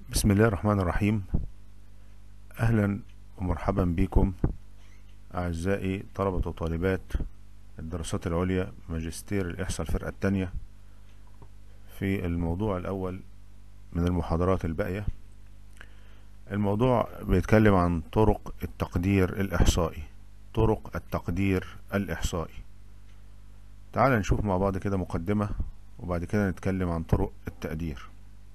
بسم الله الرحمن الرحيم أهلا ومرحبا بكم أعزائي طلبة وطالبات الدراسات العليا ماجستير الإحصاء الفرقة الثانية في الموضوع الأول من المحاضرات الباقية الموضوع بيتكلم عن طرق التقدير الإحصائي طرق التقدير الإحصائي تعال نشوف مع بعض كده مقدمة وبعد كده نتكلم عن طرق التقدير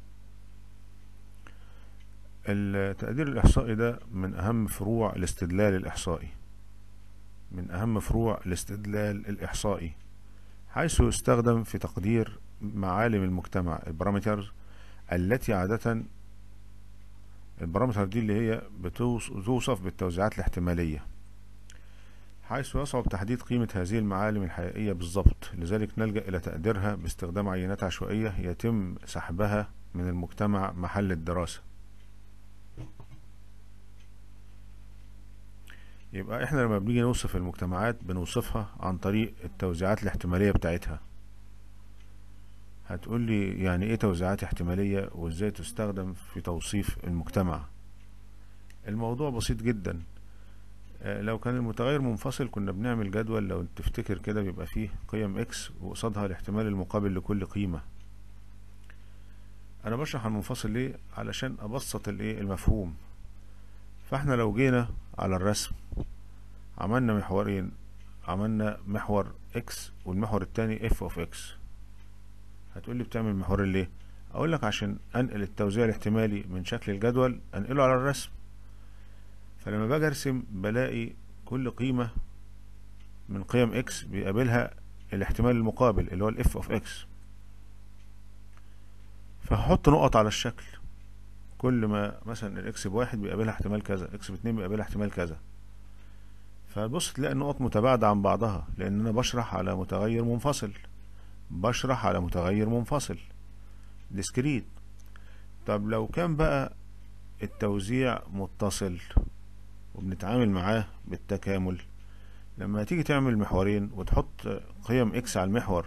التقدير الإحصائي ده من أهم فروع الاستدلال الإحصائي من أهم فروع الاستدلال الإحصائي حيث يستخدم في تقدير معالم المجتمع البارامتر التي عادة البارامتر دي اللي هي بتوصف بالتوزيعات الاحتمالية حيث يصعب تحديد قيمة هذه المعالم الحقيقية بالضبط لذلك نلجأ إلى تقديرها باستخدام عينات عشوائية يتم سحبها من المجتمع محل الدراسة يبقى احنا لما بنيجي نوصف المجتمعات بنوصفها عن طريق التوزيعات الاحتمالية بتاعتها هتقول لي يعني ايه توزيعات احتمالية وازاي تستخدم في توصيف المجتمع الموضوع بسيط جدا اه لو كان المتغير منفصل كنا بنعمل جدول لو تفتكر كده بيبقى فيه قيم اكس وقصادها الاحتمال المقابل لكل قيمة انا بشرح المنفصل ليه علشان ابسط الايه المفهوم فاحنا لو جينا على الرسم عملنا محورين عملنا محور اكس والمحور التاني اف اوف اكس هتقول لي بتعمل محورين ليه اقول لك عشان انقل التوزيع الاحتمالي من شكل الجدول انقله على الرسم فلما باجي ارسم بلاقي كل قيمة من قيم اكس بيقابلها الاحتمال المقابل اللي هو الاف اوف اكس فهحط نقط على الشكل كل ما مثلا الاكس بواحد بيقابلها احتمال كذا اكس باتنين بيقابلها احتمال كذا فبص تلاقي النقط متباعدة عن بعضها لان انا بشرح على متغير منفصل بشرح على متغير منفصل ديسكريت طب لو كان بقى التوزيع متصل وبنتعامل معاه بالتكامل لما تيجي تعمل محورين وتحط قيم اكس على المحور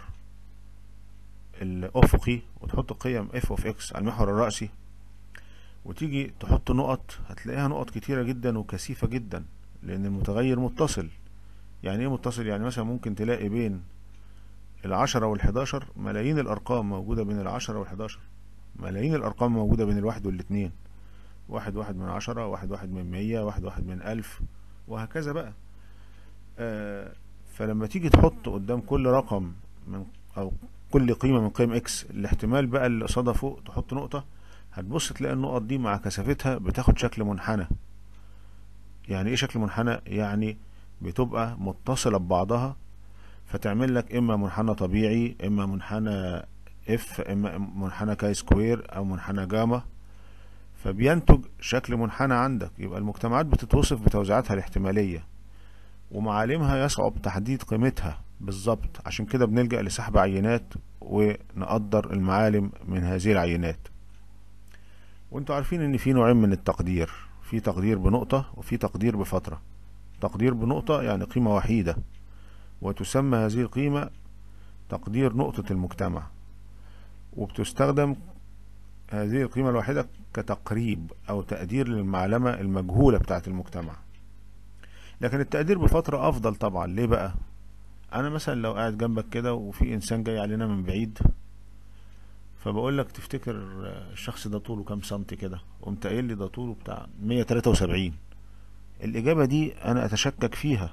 الافقي وتحط قيم اف اوف اكس على المحور الرأسي وتيجي تحط نقط هتلاقيها نقط كتيرة جدا وكثيفة جدا لان المتغير متصل يعني ايه متصل يعني مثلا ممكن تلاقي بين العشرة والحداشر ملايين الارقام موجودة بين العشرة والحداشر ملايين الارقام موجودة بين الواحد والاتنين واحد واحد من عشرة واحد واحد من مية واحد واحد من الف وهكذا بقى آه فلما تيجي تحط قدام كل رقم من او كل قيمة من قيم اكس الاحتمال بقى اللي قصادها فوق تحط نقطة هتبص تلاقي النقط دي مع كثافتها بتاخد شكل منحنى يعني ايه شكل منحنى يعني بتبقى متصلة ببعضها فتعمل لك اما منحنى طبيعي اما منحنى اف اما منحنى كاي سكوير او منحنى جاما فبينتج شكل منحنى عندك يبقى المجتمعات بتتوصف بتوزيعاتها الاحتمالية ومعالمها يصعب تحديد قيمتها بالظبط عشان كده بنلجأ لسحب عينات ونقدر المعالم من هذه العينات وانتوا عارفين ان في نوعين من التقدير في تقدير بنقطة وفي تقدير بفترة تقدير بنقطة يعني قيمة وحيدة وتسمى هذه القيمة تقدير نقطة المجتمع وبتستخدم هذه القيمة الواحدة كتقريب أو تقدير للمعلمة المجهولة بتاعة المجتمع لكن التقدير بفترة أفضل طبعا ليه بقى أنا مثلا لو قاعد جنبك كده وفي إنسان جاي علينا من بعيد فبقول لك تفتكر الشخص ده طوله كام سنتي كده قمت قايل لي ده طوله بتاع 173 الإجابة دي أنا أتشكك فيها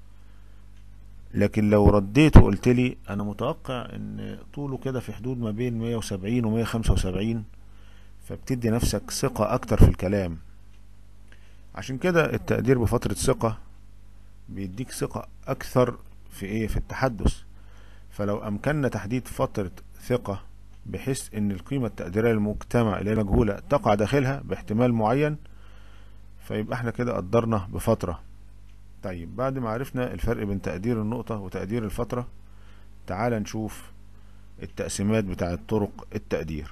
لكن لو رديت وقلت لي أنا متوقع إن طوله كده في حدود ما بين 170 و 175 فبتدي نفسك ثقة أكتر في الكلام عشان كده التقدير بفترة ثقة بيديك ثقة أكثر في إيه في التحدث فلو أمكننا تحديد فترة ثقة بحيث ان القيمة التقديرية للمجتمع اللي هي مجهولة تقع داخلها باحتمال معين فيبقى احنا كده قدرنا بفترة طيب بعد ما عرفنا الفرق بين تقدير النقطة وتقدير الفترة تعال نشوف التقسيمات بتاعة طرق التقدير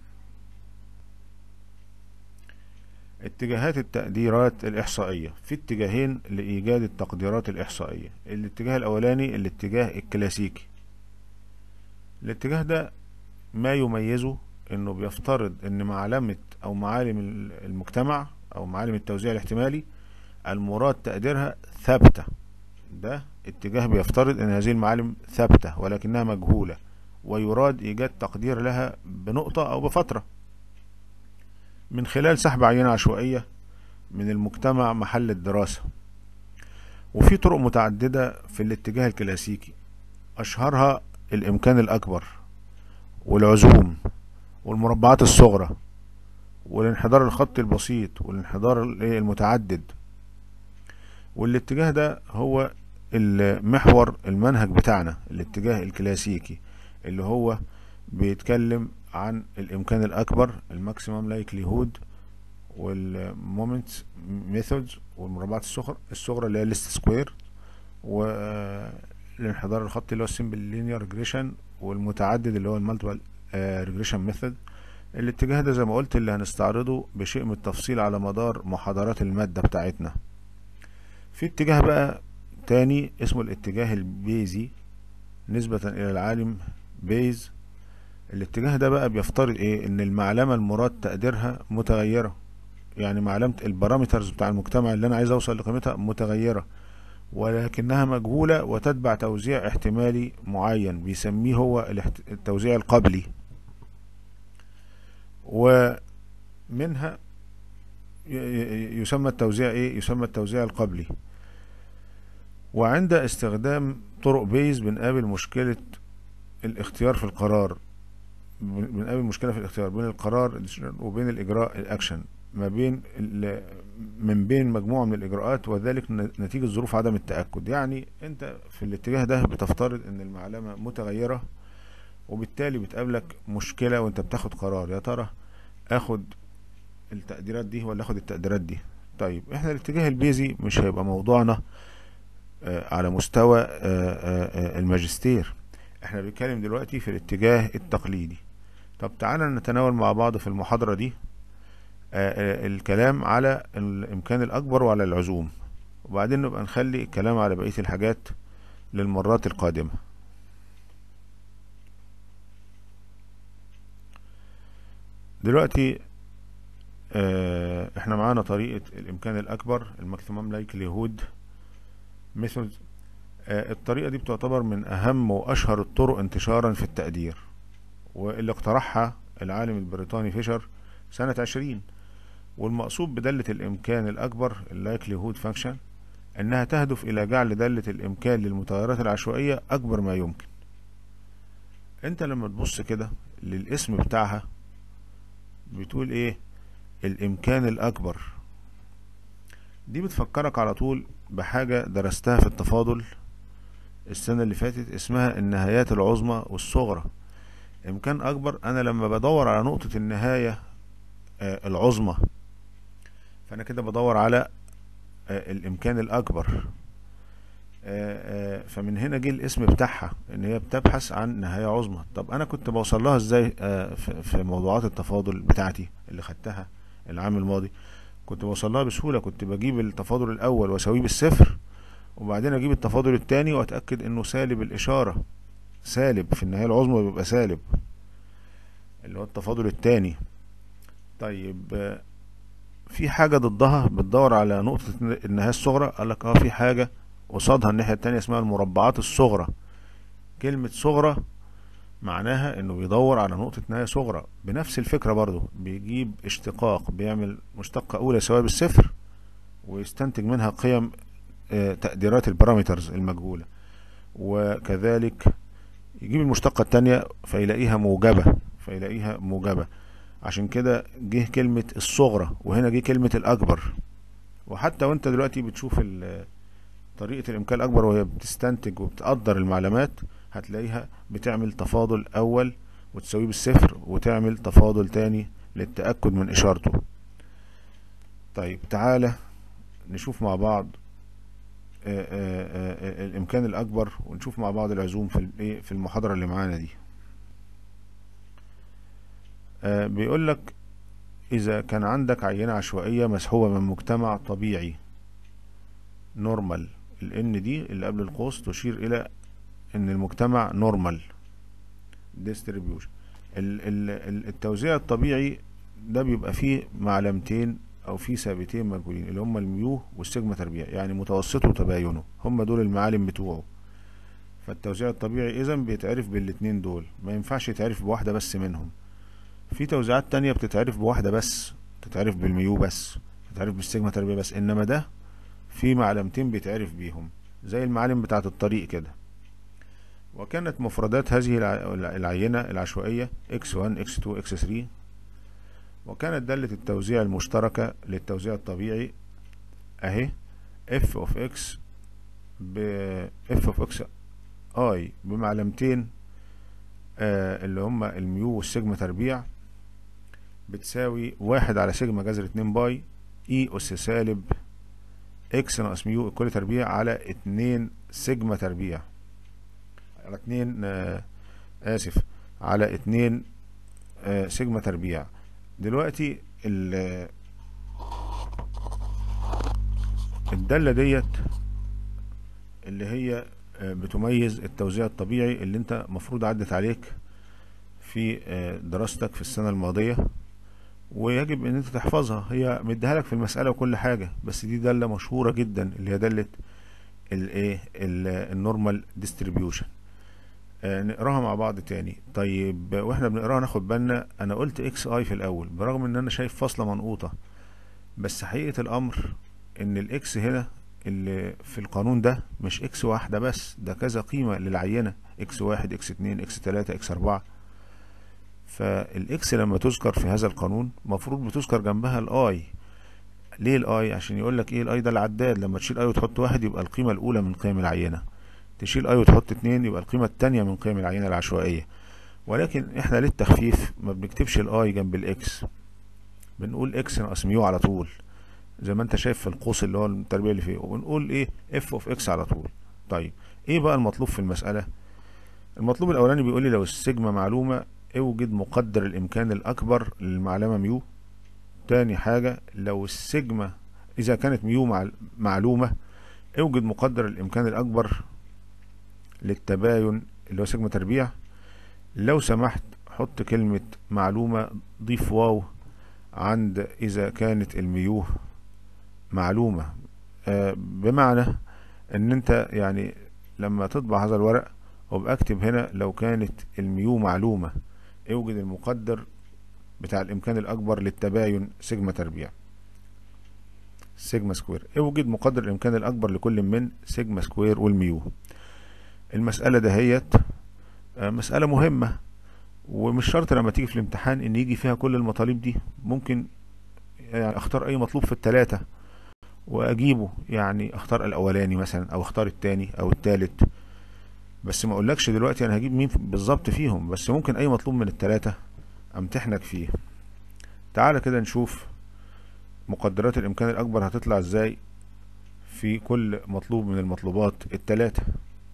اتجاهات التقديرات الإحصائية في اتجاهين لإيجاد التقديرات الإحصائية الاتجاه الأولاني الاتجاه الكلاسيكي الاتجاه ده ما يميزه انه بيفترض ان معلمة او معالم المجتمع او معالم التوزيع الاحتمالي المراد تقديرها ثابتة ده اتجاه بيفترض ان هذه المعالم ثابتة ولكنها مجهولة ويراد ايجاد تقدير لها بنقطة او بفترة من خلال سحب عينة عشوائية من المجتمع محل الدراسة وفي طرق متعددة في الاتجاه الكلاسيكي أشهرها الإمكان الأكبر والعزوم والمربعات الصغرى والانحدار الخطي البسيط والانحدار المتعدد والاتجاه ده هو المحور المنهج بتاعنا الاتجاه الكلاسيكي اللي هو بيتكلم عن الامكان الاكبر الماكسيمم لايكليهود والمومنت ميثودز والمربعات الصغرى الصغرى اللي هي ليست سكوير والانحدار الخطي اللي هو السمبل لينير ريجريشن والمتعدد اللي هو المالتيبل ريجريشن ميثود الاتجاه ده زي ما قلت اللي هنستعرضه بشيء من التفصيل على مدار محاضرات المادة بتاعتنا في اتجاه بقى تاني اسمه الاتجاه البيزي نسبة الى العالم بيز الاتجاه ده بقى بيفترض ايه ان المعلمة المراد تقديرها متغيرة يعني معلمة البارامترز بتاع المجتمع اللي انا عايز اوصل لقيمتها متغيرة ولكنها مجهولة وتتبع توزيع احتمالي معين بيسميه هو التوزيع القبلي ومنها يسمى التوزيع ايه يسمى التوزيع القبلي وعند استخدام طرق بيز بنقابل مشكلة الاختيار في القرار بنقابل مشكلة في الاختيار بين القرار وبين الإجراء الأكشن ما بين من بين مجموعة من الإجراءات وذلك نتيجة ظروف عدم التأكد يعني أنت في الاتجاه ده بتفترض أن المعلمة متغيرة وبالتالي بتقابلك مشكلة وأنت بتاخد قرار يا ترى أخد التقديرات دي ولا أخد التقديرات دي طيب احنا الاتجاه البيزي مش هيبقى موضوعنا على مستوى الماجستير احنا بنتكلم دلوقتي في الاتجاه التقليدي طب تعالى نتناول مع بعض في المحاضرة دي الكلام على الامكان الاكبر وعلى العزوم وبعدين نبقى نخلي الكلام على بقية الحاجات للمرات القادمة دلوقتي احنا معانا طريقة الامكان الاكبر الماكسيمم لايكليهود ميثود الطريقة دي بتعتبر من أهم وأشهر الطرق انتشارا في التقدير واللي اقترحها العالم البريطاني فيشر سنة عشرين والمقصود بدالة الإمكان الأكبر اللايكليهود فانكشن إنها تهدف إلى جعل دالة الإمكان للمتغيرات العشوائية أكبر ما يمكن أنت لما تبص كده للاسم بتاعها بتقول إيه الإمكان الأكبر دي بتفكرك على طول بحاجة درستها في التفاضل السنة اللي فاتت اسمها النهايات العظمى والصغرى امكان اكبر انا لما بدور على نقطة النهاية آه العظمى فانا كده بدور على آه الامكان الاكبر آه فمن هنا جه الاسم بتاعها ان هي بتبحث عن نهاية عظمى طب انا كنت بوصل لها ازاي في موضوعات التفاضل بتاعتي اللي خدتها العام الماضي كنت بوصل لها بسهولة كنت بجيب التفاضل الاول واساويه بالصفر وبعدين اجيب التفاضل التاني واتأكد انه سالب الاشارة سالب في النهاية العظمى بيبقى سالب اللي هو التفاضل التاني طيب في حاجة ضدها بتدور على نقطة النهاية الصغرى قالك اه في حاجة قصادها الناحية التانية اسمها المربعات الصغرى كلمة صغرى معناها انه بيدور على نقطة نهاية صغرى بنفس الفكرة برضو بيجيب اشتقاق بيعمل مشتقة اولى سواء بالصفر ويستنتج منها قيم تقديرات البارامترز المجهولة وكذلك يجيب المشتقة التانية فيلاقيها موجبة فيلاقيها موجبة عشان كده جه كلمة الصغرى وهنا جه كلمة الأكبر وحتى وانت دلوقتي بتشوف طريقة الإمكان الأكبر وهي بتستنتج وبتقدر المعلومات هتلاقيها بتعمل تفاضل أول وتساويه بالصفر وتعمل تفاضل تاني للتأكد من إشارته طيب تعالى نشوف مع بعض آآ آآ الامكان الاكبر ونشوف مع بعض العزوم في في المحاضره اللي معانا دي بيقول لك اذا كان عندك عينه عشوائيه مسحوبه من مجتمع طبيعي نورمال الان دي اللي قبل القوس تشير الى ان المجتمع نورمال ديستريبيوشن ال- ال- ال- التوزيع الطبيعي ده بيبقى فيه معلمتين او فيه ثابتين مجهولين اللي هم الميو والسيجما تربيع يعني متوسطه وتباينه هم دول المعالم بتوعه فالتوزيع الطبيعي اذا بيتعرف بالاتنين دول ما ينفعش يتعرف بواحدة بس منهم في توزيعات تانية بتتعرف بواحدة بس تتعرف بالميو بس تتعرف بالسيجما تربيع بس انما ده في معلمتين بيتعرف بيهم زي المعالم بتاعة الطريق كده وكانت مفردات هذه الع- العينة العشوائية x1 x2 x3 وكانت دالة التوزيع المشتركة للتوزيع الطبيعي اهي f of x ب f of x i بمعلمتين آه اللي هما الميو والسيجما تربيع بتساوي واحد على سيجما جذر اتنين باي اي اس سالب اكس ناقص ميو كل تربيع على اتنين سيجما تربيع على اتنين آه اسف على اتنين آه سيجما تربيع دلوقتي ال- الدالة ديت اللي هي آه، بتميز التوزيع الطبيعي اللي انت مفروض عدت عليك في آه، دراستك في السنة الماضية ويجب ان انت تحفظها هي مديها لك في المسألة وكل حاجة بس دي دالة مشهورة جدا اللي هي دالة الايه النورمال ديستريبيوشن نقراها مع بعض تاني طيب واحنا بنقراها ناخد بالنا انا قلت اكس اي في الاول برغم ان انا شايف فاصلة منقوطة بس حقيقة الامر ان الاكس هنا اللي في القانون ده مش اكس واحدة بس ده كذا قيمة للعينة اكس واحد اكس اتنين اكس تلاتة اكس اربعة فالاكس لما تذكر في هذا القانون مفروض بتذكر جنبها الاي ليه الاي عشان يقول لك ايه الاي ده العداد لما تشيل اي وتحط واحد يبقى القيمة الاولى من قيم العينة تشيل اي وتحط اتنين يبقى القيمة التانية من قيم العينة العشوائية ولكن احنا للتخفيف ما بنكتبش الاي جنب الاكس بنقول اكس ناقص ميو على طول زي ما انت شايف في القوس اللي هو التربيع اللي فيه وبنقول ايه اف اوف اكس على طول طيب ايه بقى المطلوب في المسألة المطلوب الاولاني بيقول لي لو السيجما معلومة اوجد مقدر الامكان الاكبر للمعلمة ميو تاني حاجة لو السيجما اذا كانت ميو معل- معلومة اوجد مقدر الامكان الاكبر للتباين اللي هو سيجما تربيع لو سمحت حط كلمة معلومة ضيف واو عند اذا كانت الميو معلومة آه بمعنى ان انت يعني لما تطبع هذا الورق وابقى اكتب هنا لو كانت الميو معلومة اوجد المقدر بتاع الامكان الاكبر للتباين سيجما تربيع سيجما سكوير اوجد مقدر الامكان الاكبر لكل من سيجما سكوير والميو المسألة دهيت آه، مسألة مهمة ومش شرط لما تيجي في الامتحان ان يجي فيها كل المطالب دي ممكن يعني اختار اي مطلوب في التلاتة واجيبه يعني اختار الاولاني مثلا او اختار التاني او التالت بس ما اقولكش دلوقتي انا هجيب مين بالظبط فيهم بس ممكن اي مطلوب من التلاتة امتحنك فيه تعالى كده نشوف مقدرات الامكان الاكبر هتطلع ازاي في كل مطلوب من المطلوبات التلاتة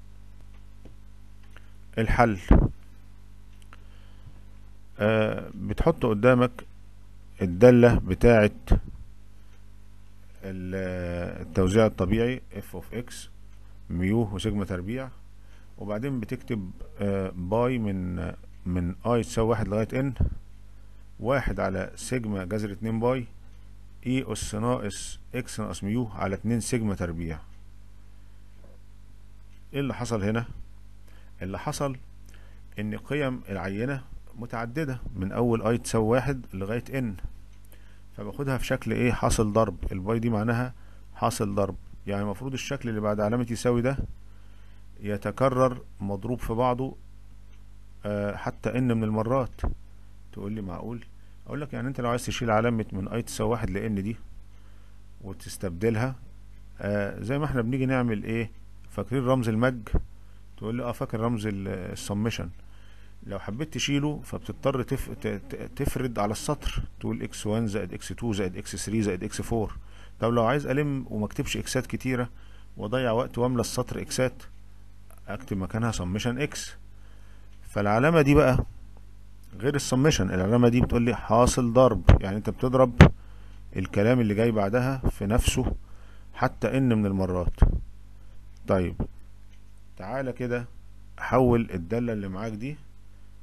الحل آه بتحط قدامك الدالة بتاعة ال- التوزيع الطبيعي f of x ميو وسيجما تربيع وبعدين بتكتب آه، باي من من i تساوي واحد لغاية n واحد على سيجما جذر اتنين باي e أس ناقص x ناقص ميو على اتنين سيجما تربيع ايه اللي حصل هنا اللي حصل ان قيم العينة متعددة من اول i تساوي واحد لغاية n فباخدها في شكل ايه حاصل ضرب الباي دي معناها حاصل ضرب يعني المفروض الشكل اللي بعد علامة يساوي ده يتكرر مضروب في بعضه آه حتى ان من المرات تقول لي معقول اقول لك يعني انت لو عايز تشيل علامة من اي تساوي واحد لان دي وتستبدلها آه زي ما احنا بنيجي نعمل ايه فاكرين رمز المج تقول لي اه فاكر رمز السمشن لو حبيت تشيله فبتضطر تف... ت- ت- تفرد على السطر تقول اكس 1 زائد اكس 2 زائد اكس 3 زائد اكس 4 طب لو عايز الم وما اكتبش اكسات كتيره واضيع وقت واملى السطر اكسات اكتب مكانها سمشن اكس فالعلامه دي بقى غير السمشن العلامه دي بتقول لي حاصل ضرب يعني انت بتضرب الكلام اللي جاي بعدها في نفسه حتى ان من المرات طيب تعالى كده حول الدالة اللي معاك دي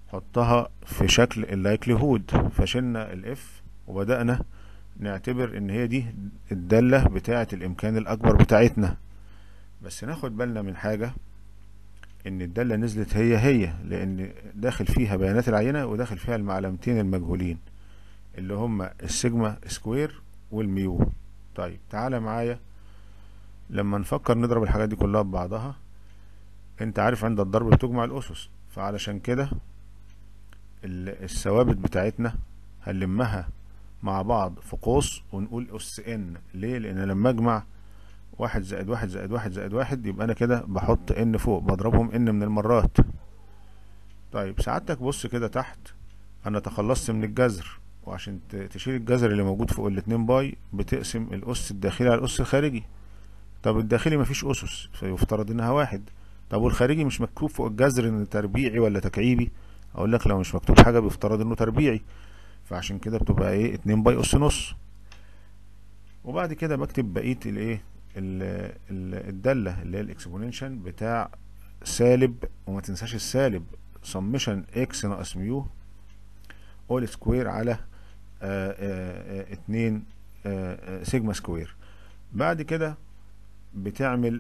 حطها في شكل اللايكليهود فشلنا الاف وبدأنا نعتبر ان هي دي الدالة بتاعة الامكان الاكبر بتاعتنا بس ناخد بالنا من حاجة ان الدالة نزلت هي هي لان داخل فيها بيانات العينة وداخل فيها المعلمتين المجهولين اللي هما السيجما سكوير والميو طيب تعالى معايا لما نفكر نضرب الحاجات دي كلها ببعضها انت عارف عند الضرب بتجمع الاسس فعلشان كده الثوابت بتاعتنا هنلمها مع بعض في قوس ونقول اس ان ليه لان لما اجمع واحد زائد واحد زائد واحد زائد واحد يبقى انا كده بحط ان فوق بضربهم ان من المرات طيب سعادتك بص كده تحت انا تخلصت من الجذر وعشان تشيل الجذر اللي موجود فوق الاتنين باي بتقسم الاس الداخلي على الاس الخارجي طب الداخلي مفيش اسس فيفترض انها واحد طب والخارجي مش مكتوب فوق الجذر ان تربيعي ولا تكعيبي اقول لك لو مش مكتوب حاجه بيفترض انه تربيعي فعشان كده بتبقى ايه اتنين باي اس نص وبعد كده بكتب بقيه الايه الداله اللي هي الاكسبوننشال بتاع سالب وما تنساش السالب سمشن اكس ناقص ميو اول سكوير على آآ آآ اتنين آآ سيجما سكوير بعد كده بتعمل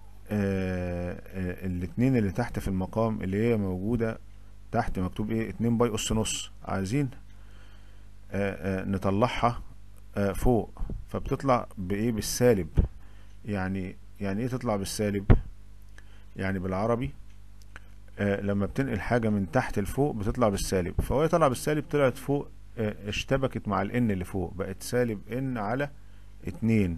الاتنين اللي تحت في المقام اللي هي موجودة تحت مكتوب ايه اتنين باي اس نص عايزين نطلعها فوق فبتطلع بايه بالسالب يعني يعني ايه تطلع بالسالب يعني بالعربي آه لما بتنقل حاجة من تحت لفوق بتطلع بالسالب فهو هي طلع بالسالب طلعت فوق آه اشتبكت مع الان اللي فوق بقت سالب ان على اتنين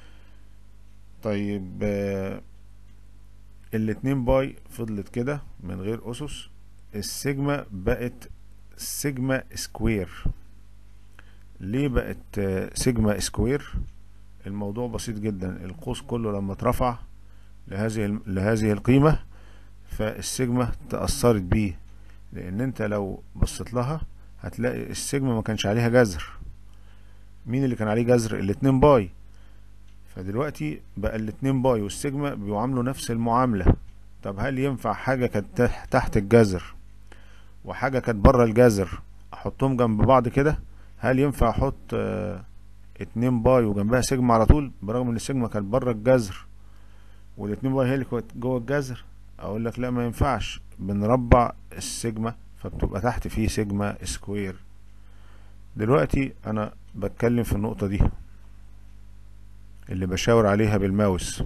طيب آه الاتنين باي فضلت كده من غير اسس السيجما بقت سيجما سكوير ليه بقت سيجما سكوير الموضوع بسيط جدا القوس كله لما اترفع لهذه لهذه القيمة فالسيجما تأثرت بيه لأن أنت لو بصيت لها هتلاقي السيجما ما كانش عليها جذر مين اللي كان عليه جذر الاتنين باي فدلوقتي بقى الاتنين باي والسيجما بيعاملوا نفس المعاملة طب هل ينفع حاجة كانت تحت الجذر وحاجة كانت بره الجذر أحطهم جنب بعض كده هل ينفع أحط اه اتنين باي وجنبها سيجما على طول برغم ان السيجما كانت بره الجذر والاتنين باي هي اللي كانت جوه الجذر اقول لك لا ما ينفعش بنربع السيجما فبتبقى تحت فيه سيجما سكوير دلوقتي انا بتكلم في النقطة دي اللي بشاور عليها بالماوس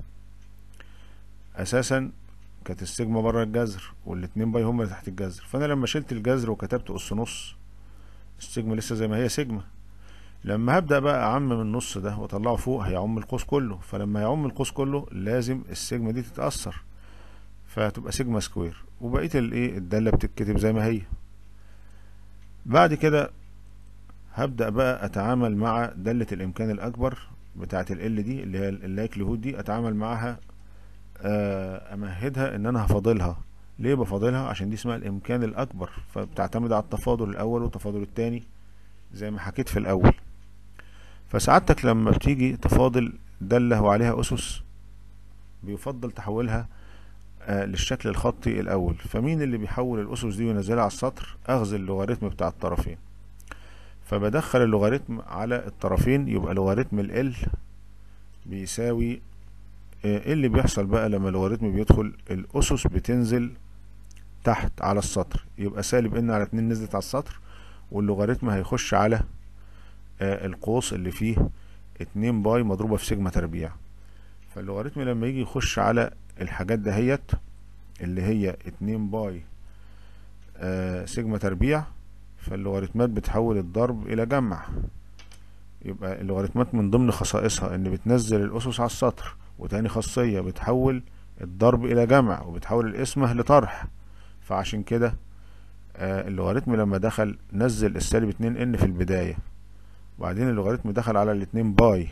اساسا كانت السيجما بره الجذر والاتنين باي هما اللي تحت الجذر فانا لما شلت الجذر وكتبت اس نص السيجما لسه زي ما هي سيجما لما هبدأ بقى أعمم النص ده وأطلعه فوق هيعم القوس كله فلما يعم القوس كله لازم السيجما دي تتأثر فهتبقى سيجما سكوير وبقية الايه الدالة بتتكتب زي ما هي بعد كده هبدأ بقى أتعامل مع دالة الإمكان الأكبر بتاعة ال دي اللي هي اللايكليهود دي أتعامل معاها أمهدها إن أنا هفاضلها ليه بفاضلها عشان دي اسمها الإمكان الأكبر فبتعتمد على التفاضل الأول والتفاضل التاني زي ما حكيت في الأول فسعادتك لما بتيجي تفاضل دالة وعليها أسس بيفضل تحولها آه للشكل الخطي الأول فمين اللي بيحول الأسس دي وينزلها على السطر أخذ اللوغاريتم بتاع الطرفين فبدخل اللوغاريتم على الطرفين يبقى لوغاريتم ال بيساوي آه ايه اللي بيحصل بقى لما اللوغاريتم بيدخل الأسس بتنزل تحت على السطر يبقى سالب ان على اتنين نزلت على السطر واللوغاريتم هيخش على آه القوس اللي فيه اتنين باي مضروبة في سيجما تربيع فاللوغاريتم لما يجي يخش على الحاجات دهيت اللي هي اتنين باي آه سيجما تربيع فاللوغاريتمات بتحول الضرب الى جمع يبقى اللوغاريتمات من ضمن خصائصها ان بتنزل الاسس على السطر وتاني خاصية بتحول الضرب الى جمع وبتحول الاسمه لطرح فعشان كده آه اللوغاريتم لما دخل نزل السالب اتنين ان في البداية وبعدين اللوغاريتم دخل على الاتنين باي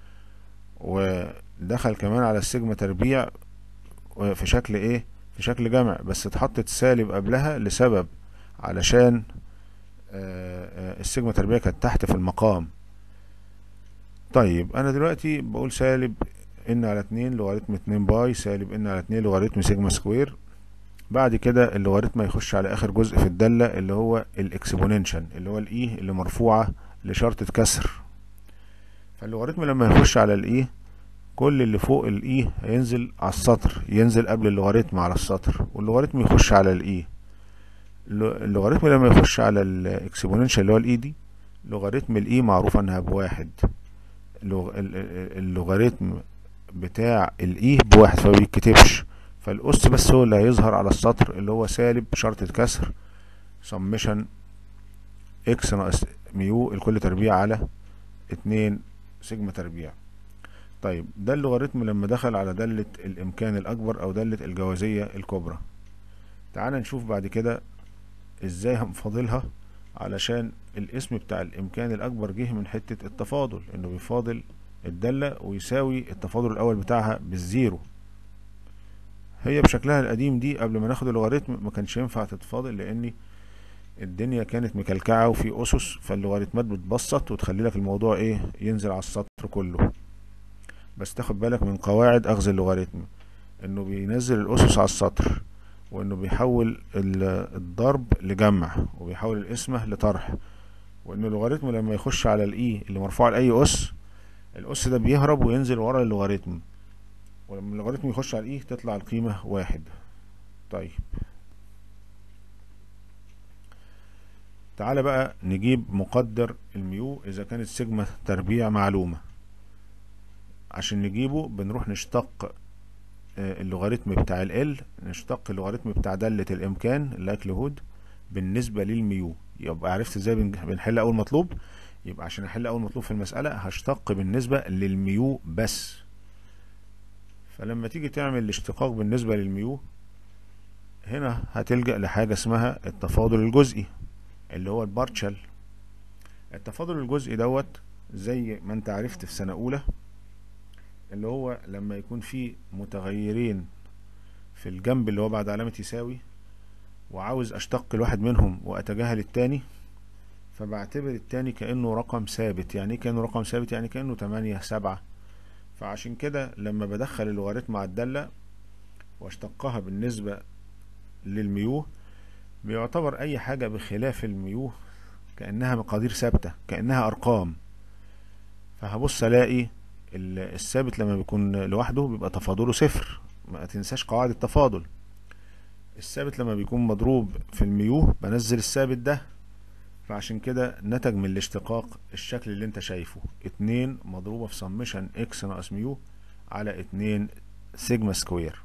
ودخل كمان على السيجما تربيع في شكل ايه في شكل جمع بس اتحطت سالب قبلها لسبب علشان آه السيجما تربيع كانت تحت في المقام طيب انا دلوقتي بقول سالب ان على اتنين لوغاريتم اتنين باي سالب ان على اتنين لوغاريتم سيجما سكوير بعد كده اللوغاريتم هيخش على اخر جزء في الدالة اللي هو الاكسبوننشال اللي هو الاي اللي مرفوعة لشرطة كسر فاللوغاريتم لما يخش على الاي كل اللي فوق الاي هينزل على السطر ينزل قبل اللوغاريتم على السطر واللوغاريتم يخش على الاي اللوغاريتم لما يخش على الاكسبوننشال اللي هو الاي دي لوغاريتم الاي معروف انها بواحد اللوغاريتم بتاع الاي بواحد فما بيتكتبش فالاس بس هو اللي هيظهر على السطر اللي هو سالب شرطة كسر سمشن اكس ناقص ميو الكل تربيع على اتنين سيجما تربيع طيب ده اللوغاريتم لما دخل على دالة الامكان الاكبر او دالة الجوازية الكبرى تعال نشوف بعد كده ازاي هنفاضلها علشان الاسم بتاع الامكان الاكبر جه من حتة التفاضل انه بيفاضل الدالة ويساوي التفاضل الاول بتاعها بالزيرو هي بشكلها القديم دي قبل ما ناخد اللوغاريتم ما كانش ينفع تتفاضل لان الدنيا كانت مكلكعة وفي اسس فاللوغاريتمات بتبسط وتخلي لك الموضوع ايه ينزل على السطر كله بس تاخد بالك من قواعد اخذ اللوغاريتم انه بينزل الاسس على السطر وانه بيحول الضرب لجمع وبيحول القسمة لطرح وان اللوغاريتم لما يخش على الاي اللي مرفوع لاي اس الاس ده بيهرب وينزل ورا اللوغاريتم ولما اللوغاريتم يخش على الاي تطلع القيمة واحد طيب تعالى بقى نجيب مقدر الميو اذا كانت سيجما تربيع معلومة عشان نجيبه بنروح نشتق اللوغاريتم بتاع ال نشتق اللوغاريتم بتاع دالة الامكان اللايكليهود بالنسبة للميو يبقى عرفت ازاي بنحل اول مطلوب يبقى عشان احل اول مطلوب في المسألة هشتق بالنسبة للميو بس فلما تيجي تعمل الاشتقاق بالنسبة للميو هنا هتلجأ لحاجة اسمها التفاضل الجزئي اللي هو البارتشال التفاضل الجزئي دوت زي ما انت عرفت في سنة اولى اللي هو لما يكون في متغيرين في الجنب اللي هو بعد علامة يساوي وعاوز اشتق الواحد منهم واتجاهل التاني فبعتبر التاني كأنه رقم ثابت يعني كأنه رقم ثابت يعني كأنه تمانية سبعة فعشان كده لما بدخل اللوغاريتم على الدالة واشتقها بالنسبة للميو بيعتبر اي حاجة بخلاف الميو كأنها مقادير ثابتة كأنها ارقام فهبص الاقي الثابت لما بيكون لوحده بيبقى تفاضله صفر ما تنساش قواعد التفاضل الثابت لما بيكون مضروب في الميو بنزل الثابت ده فعشان كده نتج من الاشتقاق الشكل اللي انت شايفه اتنين مضروبة في سمشن اكس ناقص ميو على اتنين سيجما سكوير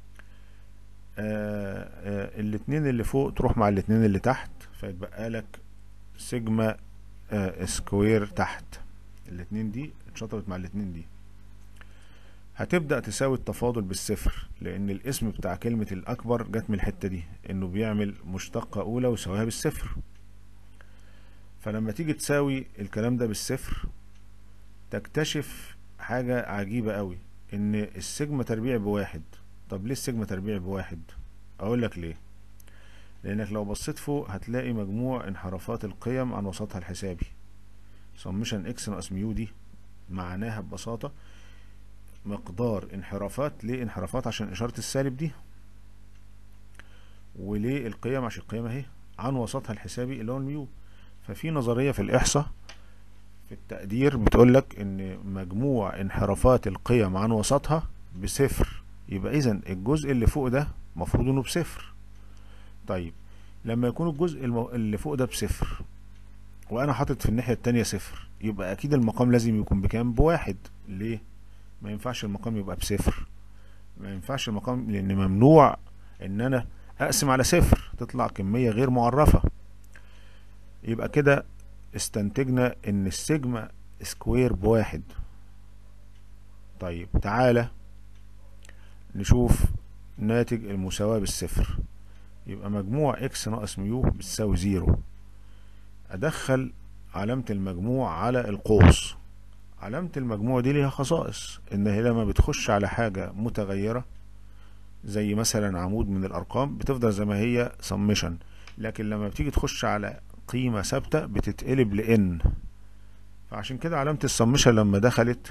آه آه الاتنين اللي فوق تروح مع الاتنين اللي تحت فيتبقى لك سيجما آه سكوير تحت الاتنين دي اتشطبت مع الاتنين دي هتبدأ تساوي التفاضل بالصفر لان الاسم بتاع كلمة الاكبر جت من الحتة دي انه بيعمل مشتقة اولى ويساويها بالصفر فلما تيجي تساوي الكلام ده بالصفر تكتشف حاجة عجيبة قوي ان السيجما تربيع بواحد طب ليه السيجما تربيع بواحد اقول لك ليه لانك لو بصيت فوق هتلاقي مجموع انحرافات القيم عن وسطها الحسابي سمشن اكس ناقص ميو دي معناها ببساطة مقدار انحرافات ليه انحرافات عشان اشارة السالب دي وليه القيم عشان القيم اهي عن وسطها الحسابي اللي هو الميو ففي نظرية في الإحصاء في التقدير بتقولك إن مجموع انحرافات القيم عن وسطها بصفر يبقى إذا الجزء اللي فوق ده مفروض إنه بصفر طيب لما يكون الجزء اللي فوق ده بصفر وأنا حاطط في الناحية التانية صفر يبقى أكيد المقام لازم يكون بكام بواحد ليه ما ينفعش المقام يبقى بصفر ما ينفعش المقام لأن ممنوع إن أنا أقسم على صفر تطلع كمية غير معرفة يبقى كده استنتجنا ان السيجما سكوير بواحد طيب تعالى نشوف ناتج المساواة بالصفر يبقى مجموع اكس ناقص ميو بتساوي زيرو ادخل علامة المجموع على القوس علامة المجموع دي ليها خصائص ان هي لما بتخش على حاجة متغيرة زي مثلا عمود من الارقام بتفضل زي ما هي سمشن لكن لما بتيجي تخش على قيمة ثابتة بتتقلب لان فعشان كده علامة السمشن لما دخلت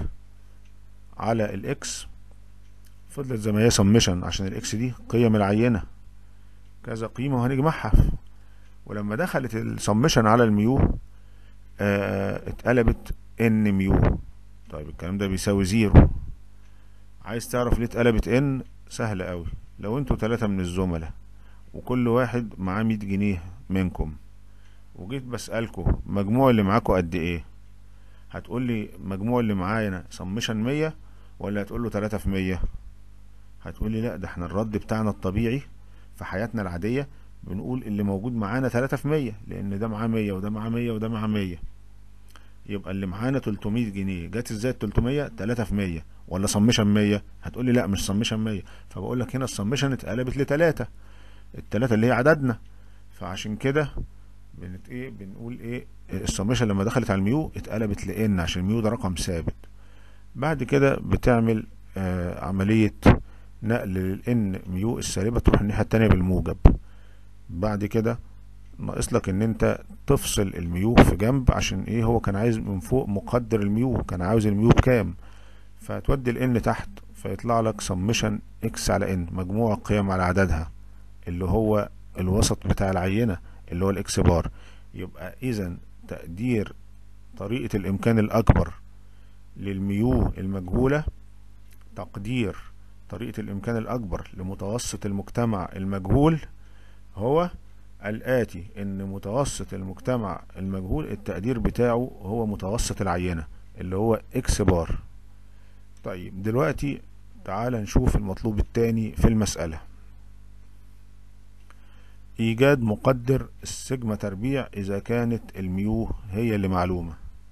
على الاكس فضلت زي ما هي سمشن عشان الاكس دي قيم العينة كذا قيمة وهنجمعها ولما دخلت السمشن على الميو آه اتقلبت ان ميو طيب الكلام ده بيساوي زيرو عايز تعرف ليه اتقلبت ان سهل قوي لو انتوا تلاتة من الزملاء وكل واحد معاه مية جنيه منكم وجيت بسألكوا مجموع اللي معاكوا قد ايه هتقول لي مجموع اللي معايا سمشن مية ولا هتقول له تلاتة في مية هتقول لي لا ده احنا الرد بتاعنا الطبيعي في حياتنا العادية بنقول اللي موجود معانا تلاتة في مية لان ده معاه مية وده معاه مية وده معاه مية يبقى اللي معانا 300 جنيه جت ازاي ال 300 3 في 100 ولا سمشن 100 هتقول لي لا مش سمشن 100 فبقول لك هنا السمشن اتقلبت لتلاتة التلاتة اللي هي عددنا فعشان كده بنت ايه بنقول ايه السمشن لما دخلت على الميو اتقلبت لان عشان الميو ده رقم ثابت بعد كده بتعمل آه عملية نقل للان ميو السالبة تروح الناحية التانية بالموجب بعد كده ناقص لك ان انت تفصل الميو في جنب عشان ايه هو كان عايز من فوق مقدر الميو كان عاوز الميو بكام فتودي الان تحت فيطلع لك سمشن اكس على ان مجموع القيم على عددها اللي هو الوسط بتاع العينة اللي هو الاكس بار يبقى اذا تقدير طريقة الامكان الاكبر للميو المجهولة تقدير طريقة الامكان الاكبر لمتوسط المجتمع المجهول هو الآتي إن متوسط المجتمع المجهول التقدير بتاعه هو متوسط العينة اللي هو إكس بار طيب دلوقتي تعال نشوف المطلوب التاني في المسألة إيجاد مقدر السيجما تربيع إذا كانت الميو هي اللي معلومة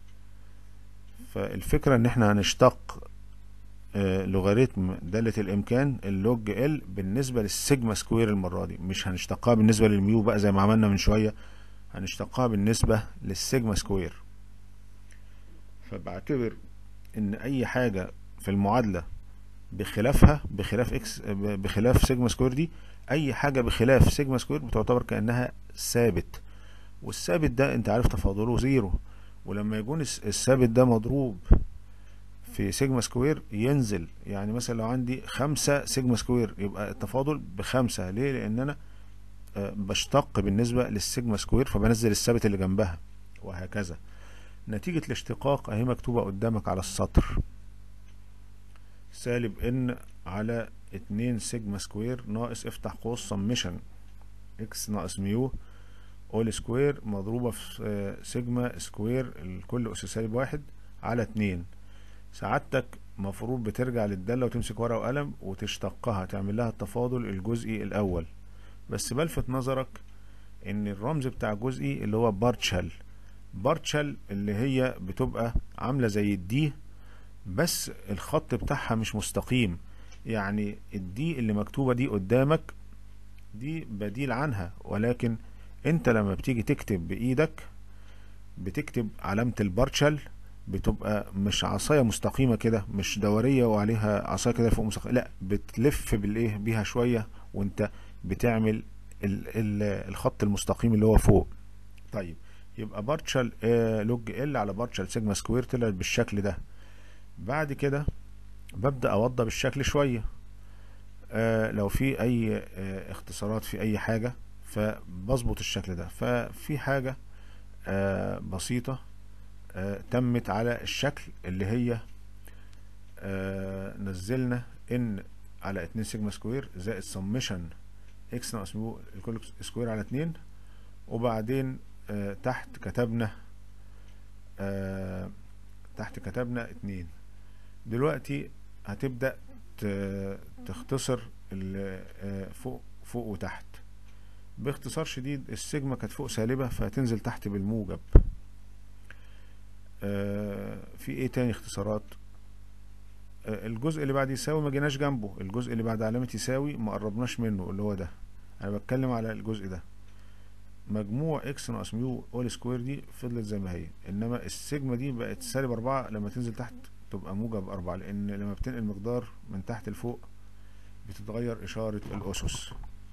فالفكرة إن إحنا هنشتق آه لوغاريتم دالة الإمكان اللوج ال بالنسبة للسيجما سكوير المرة دي مش هنشتقها بالنسبة للميو بقى زي ما عملنا من شوية هنشتقها بالنسبة للسيجما سكوير فبعتبر إن أي حاجة في المعادلة بخلافها بخلاف اكس بخلاف سيجما سكوير دي اي حاجه بخلاف سيجما سكوير بتعتبر كانها ثابت والثابت ده انت عارف تفاضله زيرو ولما يكون الثابت ده مضروب في سيجما سكوير ينزل يعني مثلا لو عندي خمسة سيجما سكوير يبقى التفاضل بخمسة ليه لان انا بشتق بالنسبة للسيجما سكوير فبنزل الثابت اللي جنبها وهكذا نتيجة الاشتقاق اهي مكتوبة قدامك على السطر سالب ان على اتنين سيجما سكوير ناقص افتح قوس سمشن اكس ناقص ميو اول سكوير مضروبة في سيجما سكوير الكل اس سالب واحد على اتنين سعادتك مفروض بترجع للدالة وتمسك ورقة وقلم وتشتقها تعمل لها التفاضل الجزئي الاول بس بلفت نظرك ان الرمز بتاع الجزئي اللي هو بارتشال بارتشال اللي هي بتبقى عاملة زي الدي بس الخط بتاعها مش مستقيم يعني الدي اللي مكتوبة دي قدامك دي بديل عنها ولكن انت لما بتيجي تكتب بايدك بتكتب علامة البارشل بتبقى مش عصاية مستقيمة كده مش دورية وعليها عصاية كده فوق مستقيمة لا بتلف بالايه بيها شوية وانت بتعمل ال ال الخط المستقيم اللي هو فوق طيب يبقى بارشل آه لوج ال على بارشل سيجما سكوير طلعت بالشكل ده بعد كده ببدأ أوضى بالشكل شوية آه لو في أي آه اختصارات في أي حاجة فبظبط الشكل ده ففي حاجة آه بسيطة آه تمت على الشكل اللي هي آه نزلنا ان على اتنين سيجما سكوير زائد سمشن اكس ناقص ميو الكل سكوير على اتنين وبعدين آه تحت كتبنا آه تحت كتبنا اتنين دلوقتي هتبدأ تختصر فوق فوق وتحت باختصار شديد السيجما كانت فوق سالبة فهتنزل تحت بالموجب في ايه تاني اختصارات الجزء اللي بعد يساوي ما جيناش جنبه الجزء اللي بعد علامة يساوي ما قربناش منه اللي هو ده انا بتكلم على الجزء ده مجموع اكس ناقص ميو اول سكوير دي فضلت زي ما هي انما السيجما دي بقت سالب اربعة لما تنزل تحت تبقى موجب أربعة لأن لما بتنقل مقدار من تحت لفوق بتتغير إشارة الأسس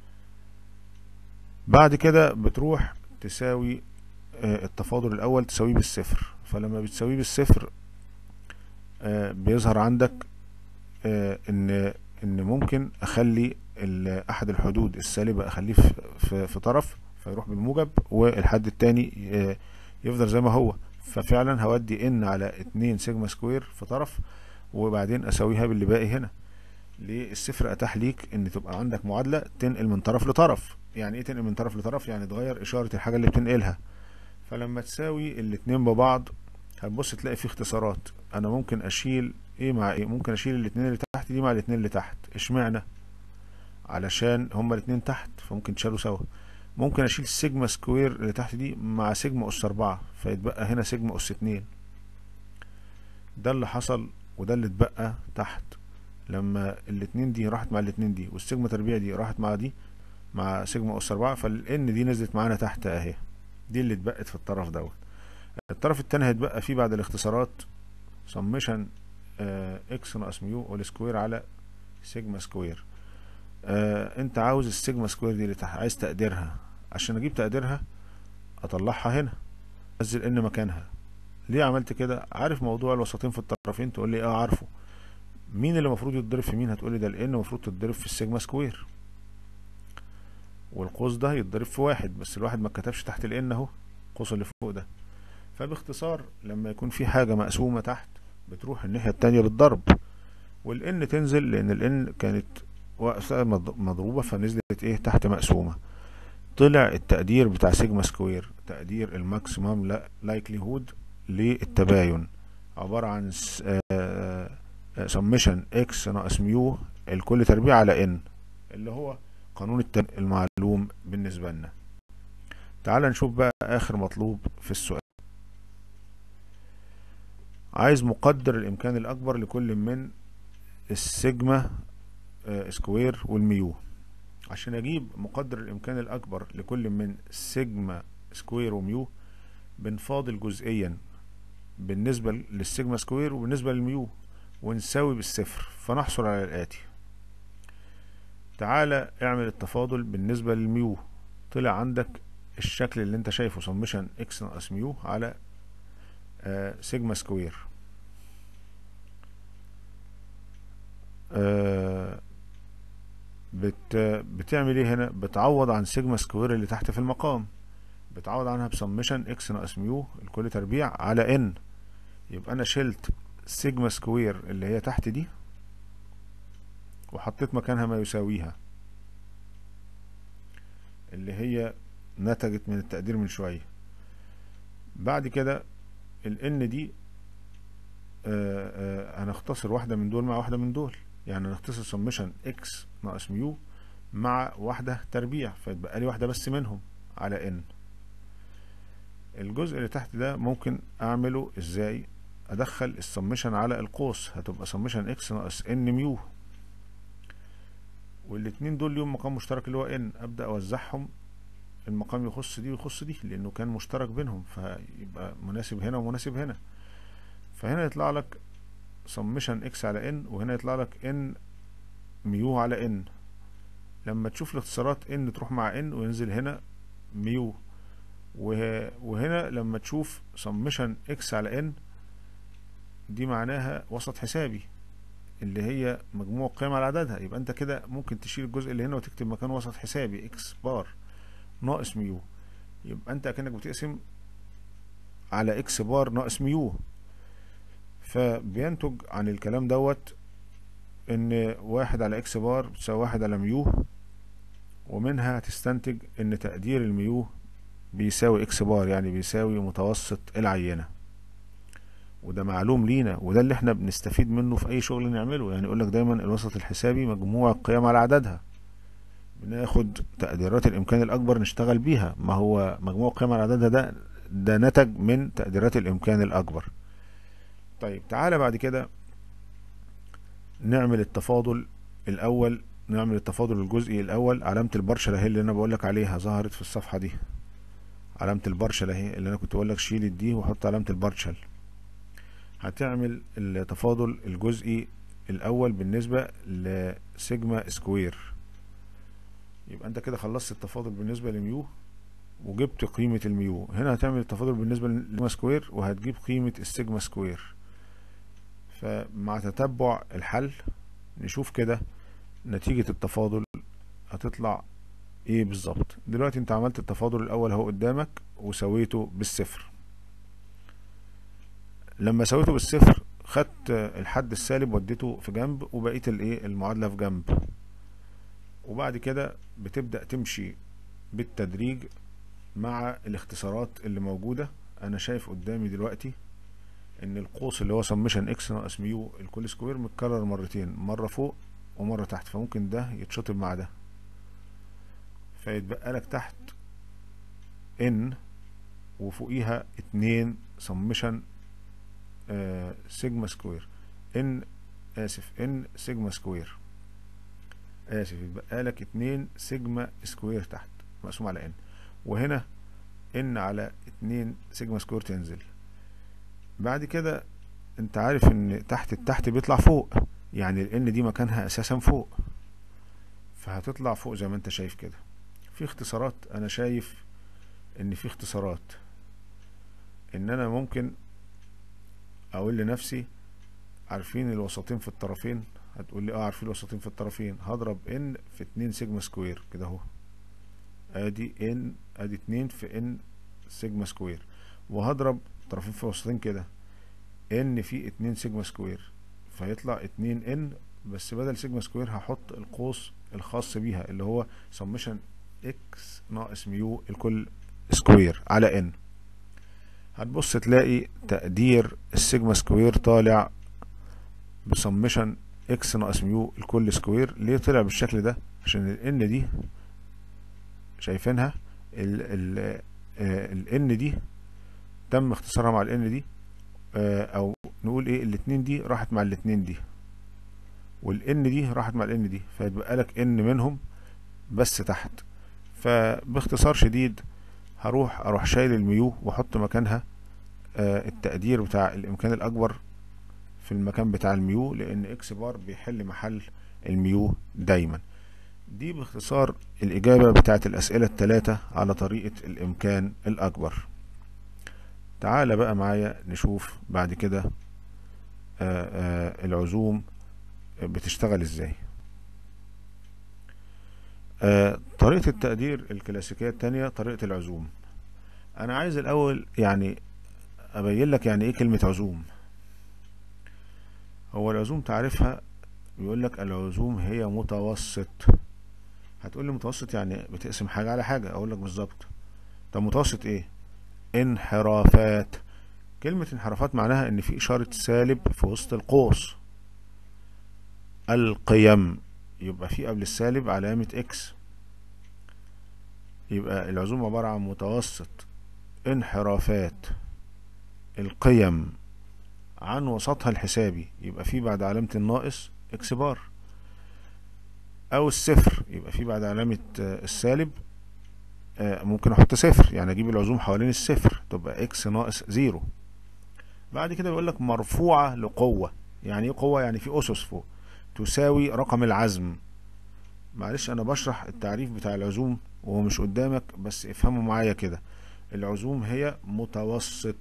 بعد كده بتروح تساوي التفاضل الأول تساويه بالصفر فلما بتساويه بالصفر بيظهر عندك إن إن ممكن أخلي ال- احد الحدود السالبة اخليه في, في, في طرف فيروح بالموجب والحد التاني ي- يفضل زي ما هو ففعلا هودي ان على اتنين سيجما سكوير في طرف وبعدين اساويها باللي باقي هنا ليه الصفر اتاح ليك ان تبقى عندك معادلة تنقل من طرف لطرف يعني ايه تنقل من طرف لطرف يعني تغير اشارة الحاجة اللي بتنقلها فلما تساوي الاتنين ببعض هتبص تلاقي فيه اختصارات انا ممكن اشيل ايه مع ايه ممكن اشيل الاتنين اللي تحت دي مع الاتنين اللي تحت اشمعنى علشان هما الاتنين تحت فممكن تشالوا سوا ممكن اشيل سيجما سكوير اللي تحت دي مع سيجما اس اربعة فيتبقى هنا سيجما اس اتنين ده اللي حصل وده اللي اتبقى تحت لما الاتنين دي راحت مع الاتنين دي والسيجما تربيع دي راحت مع دي مع سيجما اس اربعة فالان دي نزلت معانا تحت اهي دي اللي اتبقت في الطرف دوت الطرف التاني هيتبقى فيه بعد الاختصارات سمشن اكس ناقص ميو والسكوير على سيجما سكوير آه انت عاوز السيجما سكوير دي اللي تحت عايز تقديرها عشان اجيب تقديرها اطلعها هنا انزل ان مكانها ليه عملت كده عارف موضوع الوسطين في الطرفين تقول لي اه عارفه مين اللي المفروض يتضرب في مين هتقول لي ده الان المفروض تتضرب في السيجما سكوير والقوس ده يتضرب في واحد بس الواحد ما اتكتبش تحت الان اهو القوس اللي فوق ده فباختصار لما يكون في حاجة مقسومة تحت بتروح الناحية التانية بالضرب والان تنزل لان الان كانت واقفة مض- مضروبة فنزلت ايه تحت مقسومة طلع التقدير بتاع سيجما سكوير تقدير الماكسيمم لايكليهود للتباين عبارة عن سمشن اكس ناقص ميو الكل تربيع على ان اللي هو قانون التن المعلوم بالنسبة لنا تعال نشوف بقى اخر مطلوب في السؤال عايز مقدر الامكان الاكبر لكل من السيجما آه، سكوير والميو عشان اجيب مقدر الامكان الاكبر لكل من سيجما سكوير وميو بنفاضل جزئيا بالنسبة للسيجما سكوير وبالنسبة للميو ونساوي بالصفر فنحصل على الآتي تعالى اعمل التفاضل بالنسبة للميو طلع عندك الشكل اللي انت شايفه سمشن اكس ناقص ميو على آه سيجما سكوير آه بت بتعمل ايه هنا بتعوض عن سيجما سكوير اللي تحت في المقام بتعوض عنها بسمشن اكس ناقص ميو الكل تربيع على ان يبقى انا شلت سيجما سكوير اللي هي تحت دي وحطيت مكانها ما يساويها اللي هي نتجت من التقدير من شوية بعد كده ال n دي آه، آه، هنختصر واحدة من دول مع واحدة من دول يعني هنختصر سمشن x ناقص ميو مع واحدة تربيع فيتبقى لي واحدة بس منهم على n الجزء اللي تحت ده ممكن اعمله ازاي ادخل السمشن على القوس هتبقى سمشن x ناقص n ميو والاتنين دول ليهم مقام مشترك اللي هو n ابدا اوزعهم المقام يخص دي ويخص دي لانه كان مشترك بينهم فيبقى مناسب هنا ومناسب هنا فهنا يطلع لك سمشن اكس على ان وهنا يطلع لك ان ميو على ان لما تشوف الاختصارات ان تروح مع ان وينزل هنا ميو وه- وهنا لما تشوف سمشن اكس على ان دي معناها وسط حسابي اللي هي مجموع قيم على عددها يبقى انت كده ممكن تشيل الجزء اللي هنا وتكتب مكانه وسط حسابي اكس بار ناقص ميو يبقى انت كأنك بتقسم على اكس بار ناقص ميو فبينتج عن الكلام دوت ان واحد على اكس بار بتساوي واحد على ميو ومنها هتستنتج ان تقدير الميو بيساوي اكس بار يعني بيساوي متوسط العينة وده معلوم لينا وده اللي احنا بنستفيد منه في اي شغل نعمله يعني يقولك دايما الوسط الحسابي مجموع القيم على عددها بناخد تقديرات الامكان الاكبر نشتغل بيها ما هو مجموع القيم على عددها ده ده نتج من تقديرات الامكان الاكبر طيب تعالى بعد كده نعمل التفاضل الاول نعمل التفاضل الجزئي الاول علامة البرشلة اهي اللي انا بقولك عليها ظهرت في الصفحة دي علامة البرشلة اهي اللي انا كنت بقولك شيل الدي وحط علامة البرشل هتعمل التفاضل الجزئي الاول بالنسبة لسيجما سكوير يبقى انت كده خلصت التفاضل بالنسبة لميو وجبت قيمة الميو هنا هتعمل التفاضل بالنسبة للسيجما سكوير وهتجيب قيمة السيجما سكوير فمع تتبع الحل نشوف كده نتيجة التفاضل هتطلع ايه بالظبط دلوقتي انت عملت التفاضل الاول اهو قدامك وسويته بالصفر لما سويته بالصفر خدت الحد السالب وديته في جنب وبقيت الايه المعادله في جنب وبعد كده بتبدا تمشي بالتدريج مع الاختصارات اللي موجوده انا شايف قدامي دلوقتي ان القوس اللي هو سمشن اكس ناقص ميو الكل سكوير متكرر مرتين مره فوق ومره تحت فممكن ده يتشطب مع ده فيتبقى لك تحت ان وفوقيها اتنين سمشن آه سيجما سكوير ان اسف ان سيجما سكوير اسف يتبقى لك اتنين سيجما سكوير تحت مقسوم على ان وهنا ان على اتنين سيجما سكوير تنزل بعد كده انت عارف ان تحت التحت بيطلع فوق يعني الان دي مكانها اساسا فوق فهتطلع فوق زي ما انت شايف كده في اختصارات انا شايف ان في اختصارات ان انا ممكن اقول لنفسي عارفين الوسطين في الطرفين هتقول لي اه عارفين الوسطين في الطرفين هضرب ان في اتنين سيجما سكوير كده اهو ادي ان ادي اتنين في ان سيجما سكوير وهضرب الطرفين في الوسطين كده ان في اتنين سيجما سكوير فيطلع اتنين ان بس بدل سيجما سكوير هحط القوس الخاص بيها اللي هو سمشن اكس ناقص ميو الكل سكوير على ان هتبص تلاقي تقدير السيجما سكوير طالع بسمشن اكس ناقص ميو الكل سكوير ليه طلع بالشكل ده عشان الان دي شايفينها ال ال الان دي تم اختصارها مع الان دي او نقول ايه الاتنين دي راحت مع الاتنين دي والان دي راحت مع الان دي فيتبقى لك ان منهم بس تحت فباختصار شديد هروح اروح شايل الميو واحط مكانها آه التقدير بتاع الامكان الاكبر في المكان بتاع الميو لان اكس بار بيحل محل الميو دايما دي باختصار الاجابة بتاعت الاسئلة التلاتة على طريقة الامكان الاكبر تعال بقى معايا نشوف بعد كده آه آه العزوم بتشتغل ازاي آه طريقة التقدير الكلاسيكية التانية طريقة العزوم انا عايز الاول يعني ابين لك يعني ايه كلمة عزوم هو العزوم تعرفها بيقول لك العزوم هي متوسط هتقول لي متوسط يعني بتقسم حاجة على حاجة اقول لك بالظبط طب متوسط ايه انحرافات كلمة انحرافات معناها ان في اشارة سالب في وسط القوس القيم يبقى في قبل السالب علامة اكس يبقى العزوم عبارة عن متوسط انحرافات القيم عن وسطها الحسابي يبقى في بعد علامة الناقص اكس بار او الصفر يبقى في بعد علامة السالب ممكن احط صفر يعني اجيب العزوم حوالين الصفر تبقى اكس ناقص زيرو بعد كده بيقول لك مرفوعة لقوة يعني ايه قوة يعني في اسس فوق تساوي رقم العزم معلش انا بشرح التعريف بتاع العزوم وهو مش قدامك بس افهموا معايا كده العزوم هي متوسط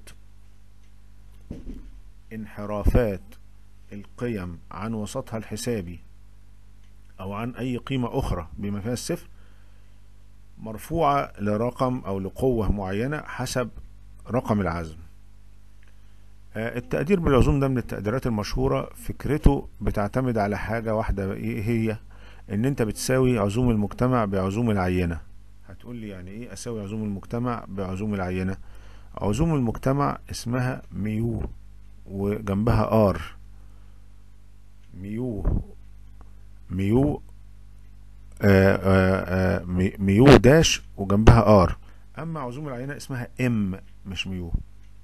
انحرافات القيم عن وسطها الحسابي او عن اي قيمة اخرى بما فيها الصفر مرفوعة لرقم او لقوة معينة حسب رقم العزم التقدير بالعزوم ده من التقديرات المشهورة فكرته بتعتمد على حاجة واحدة ايه هي ان انت بتساوي عزوم المجتمع بعزوم العينة هتقول لي يعني ايه اساوي عزوم المجتمع بعزوم العينة عزوم المجتمع اسمها ميو وجنبها ار ميو ميو آآ آآ ميو داش وجنبها ار اما عزوم العينة اسمها ام مش ميو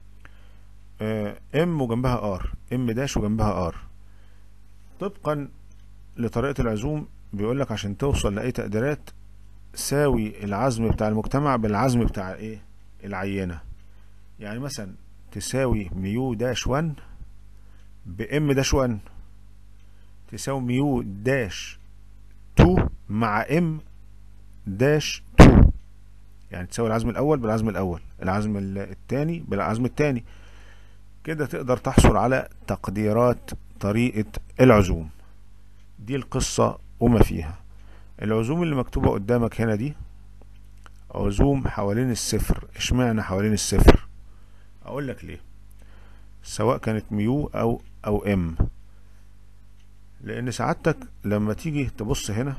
ام وجنبها ار ام داش وجنبها ار طبقا لطريقة العزوم بيقول لك عشان توصل لأي تقديرات ساوي العزم بتاع المجتمع بالعزم بتاع ايه العينة يعني مثلا تساوي ميو داش 1 بام داش 1 تساوي ميو داش 2 مع ام داش 2 يعني تساوي العزم الاول بالعزم الاول العزم الثاني بالعزم الثاني كده تقدر تحصل على تقديرات طريقة العزوم دي القصة وما فيها العزوم اللي مكتوبة قدامك هنا دي عزوم حوالين الصفر اشمعنى حوالين الصفر اقول لك ليه سواء كانت ميو او او ام لان سعادتك لما تيجي تبص هنا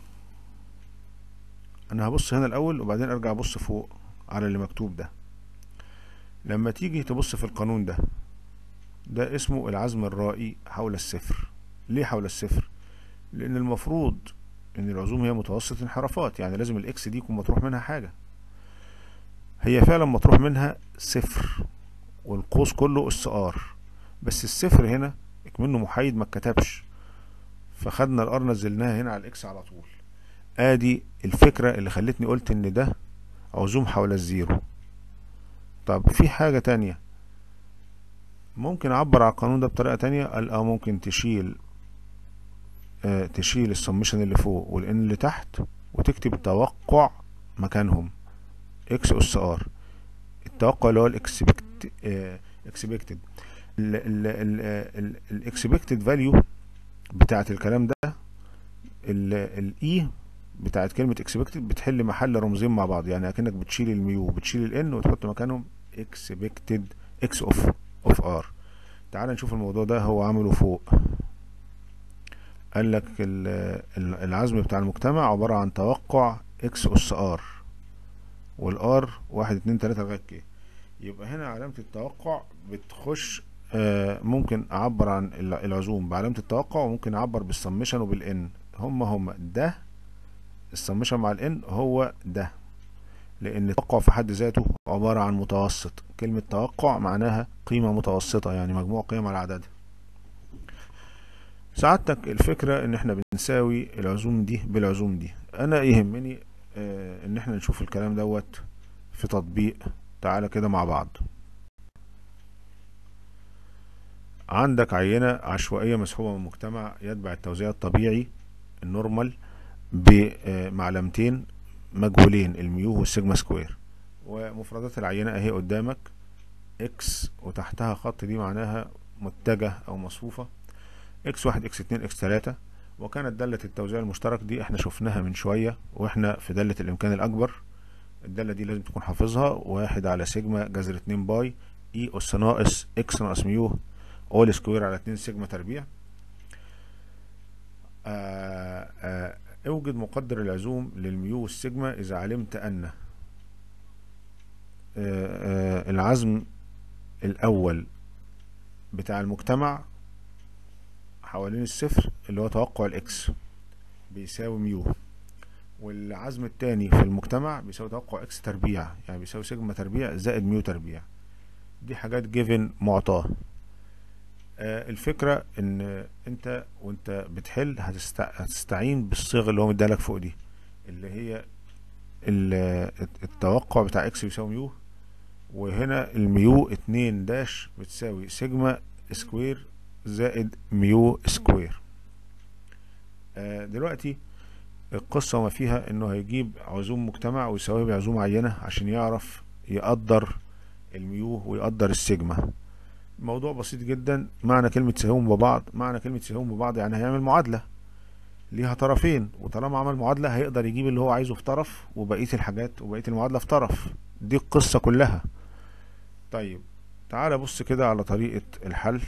انا هبص هنا الاول وبعدين ارجع ابص فوق على اللي مكتوب ده لما تيجي تبص في القانون ده ده اسمه العزم الرائي حول الصفر ليه حول الصفر لان المفروض ان العزوم هي متوسط انحرافات يعني لازم الاكس دي يكون مطروح منها حاجة هي فعلا مطروح منها صفر والقوس كله اس ار بس الصفر هنا منه محايد ما اتكتبش فخدنا الار نزلناها هنا على الاكس على طول ادي الفكرة اللي خلتني قلت ان ده عزوم حول الزيرو طب في حاجة تانية ممكن اعبر على القانون ده بطريقة تانية قال اه ممكن تشيل آه تشيل السمشن اللي فوق والان اللي تحت وتكتب توقع مكانهم اكس اس ار التوقع اللي هو الاكسبكت اكسبكتد الاكسبكتد فاليو بتاعت الكلام ده الاي بتاعت كلمة اكسبكتد بتحل محل رمزين مع بعض يعني اكنك بتشيل الميو وبتشيل الان وتحط مكانهم اكسبكتد اكس اوف اوف ار تعال نشوف الموضوع ده هو عمله فوق قال لك العزم بتاع المجتمع عبارة عن توقع اكس اس ار والار واحد اتنين تلاتة لغاية كي يبقى هنا علامة التوقع بتخش آه ممكن اعبر عن العزوم بعلامة التوقع وممكن اعبر بالسمشن وبالان هما هما ده السمشن مع الان هو ده لان التوقع في حد ذاته عبارة عن متوسط كلمة توقع معناها قيمة متوسطة يعني مجموع قيم على عددها سعادتك الفكرة ان احنا بنساوي العزوم دي بالعزوم دي انا يهمني اه ان احنا نشوف الكلام دوت في تطبيق تعالى كده مع بعض عندك عينة عشوائية مسحوبة من مجتمع يتبع التوزيع الطبيعي النورمال بمعلمتين مجهولين الميو والسيجما سكوير ومفردات العينة اهي قدامك اكس وتحتها خط دي معناها متجه او مصفوفة اكس واحد اكس اتنين اكس تلاتة وكانت دالة التوزيع المشترك دي احنا شفناها من شوية واحنا في دالة الامكان الاكبر الدالة دي لازم تكون حافظها واحد على سيجما جذر اتنين باي اي اس ناقص اكس ناقص ميو اول سكوير على اتنين سيجما تربيع آآ آآ اوجد مقدر العزوم للميو والسيجما اذا علمت ان آآ العزم الاول بتاع المجتمع حوالين الصفر اللي هو توقع الاكس بيساوي ميو والعزم التاني في المجتمع بيساوي توقع اكس تربيع يعني بيساوي سيجما تربيع زائد ميو تربيع دي حاجات جيفن معطاه آه الفكرة ان انت وانت بتحل هتستع... هتستعين بالصيغة اللي هو مديها لك فوق دي اللي هي التوقع بتاع اكس بيساوي ميو وهنا الميو اتنين داش بتساوي سيجما سكوير زائد ميو سكوير آه دلوقتي القصة وما فيها انه هيجيب عزوم مجتمع ويساويها بعزوم عينة عشان يعرف يقدر الميو ويقدر السيجما موضوع بسيط جدا معنى كلمة تساويهم ببعض معنى كلمة تساويهم ببعض يعني هيعمل معادلة ليها طرفين وطالما عمل معادلة هيقدر يجيب اللي هو عايزه في طرف وبقية الحاجات وبقية المعادلة في طرف دي القصة كلها طيب تعال بص كده على طريقة الحل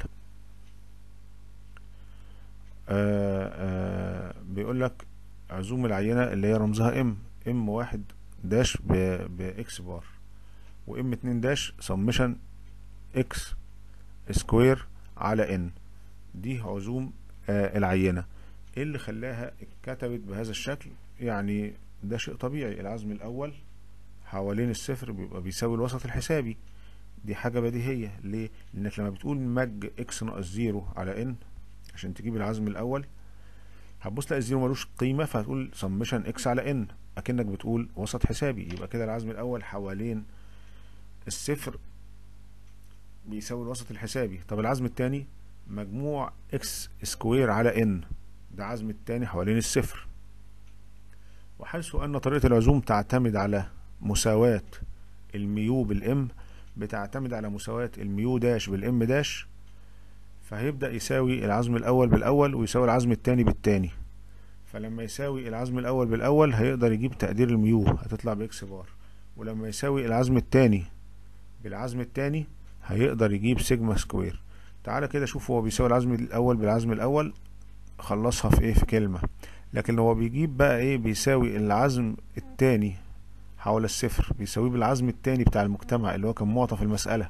آآ آآ بيقول لك عزوم العينة اللي هي رمزها ام ام واحد داش باكس بار وام اتنين داش سمشن اكس سكوير على ان دي عزوم آه العينة ايه اللي خلاها اتكتبت بهذا الشكل يعني ده شيء طبيعي العزم الاول حوالين الصفر بيبقى بيساوي الوسط الحسابي دي حاجة بديهية ليه لانك لما بتقول مج اكس ناقص زيرو على ان عشان تجيب العزم الاول هتبص تلاقي الزيرو ملوش قيمة فهتقول سمشن اكس على ان اكنك بتقول وسط حسابي يبقى كده العزم الاول حوالين الصفر بيساوي الوسط الحسابي طب العزم التاني مجموع اكس سكوير على ان ده عزم التاني حوالين الصفر وحيث ان طريقة العزوم تعتمد على مساواة الميو بالام بتعتمد على مساواة الميو داش بالام داش فهيبدأ يساوي العزم الاول بالاول ويساوي العزم التاني بالتاني فلما يساوي العزم الاول بالاول هيقدر يجيب تقدير الميو هتطلع باكس بار ولما يساوي العزم التاني بالعزم التاني هيقدر يجيب سيجما سكوير تعالى كده شوف هو بيساوي العزم الاول بالعزم الاول خلصها في ايه في كلمة لكن هو بيجيب بقى ايه بيساوي العزم التاني حول الصفر بيساويه بالعزم التاني بتاع المجتمع اللي هو كان معطى في المسألة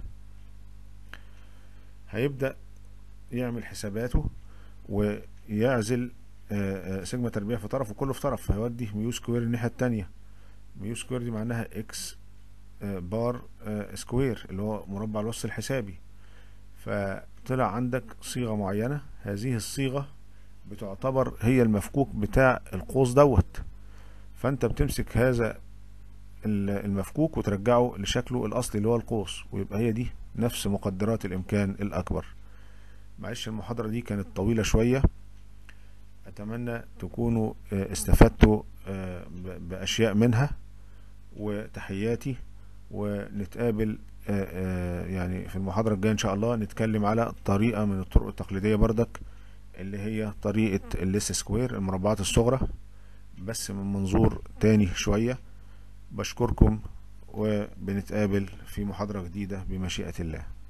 هيبدأ يعمل حساباته ويعزل آه، آه، سيجما تربيع في طرف وكله في طرف هيودي ميو سكوير الناحية التانية ميو سكوير دي معناها اكس آه، بار آه، سكوير اللي هو مربع الوسط الحسابي فطلع عندك صيغة معينة هذه الصيغة بتعتبر هي المفكوك بتاع القوس دوت فانت بتمسك هذا ال- المفكوك وترجعه لشكله الأصلي اللي هو القوس ويبقى هي دي نفس مقدرات الإمكان الأكبر معلش المحاضرة دي كانت طويلة شوية أتمنى تكونوا آه، استفدتوا آه، ب- بأشياء منها وتحياتي ونتقابل آه، آه، يعني في المحاضرة الجاية إن شاء الله نتكلم على طريقة من الطرق التقليدية بردك اللي هي طريقة الليس سكوير المربعات الصغرى بس من منظور تاني شوية بشكركم وبنتقابل في محاضرة جديدة بمشيئة الله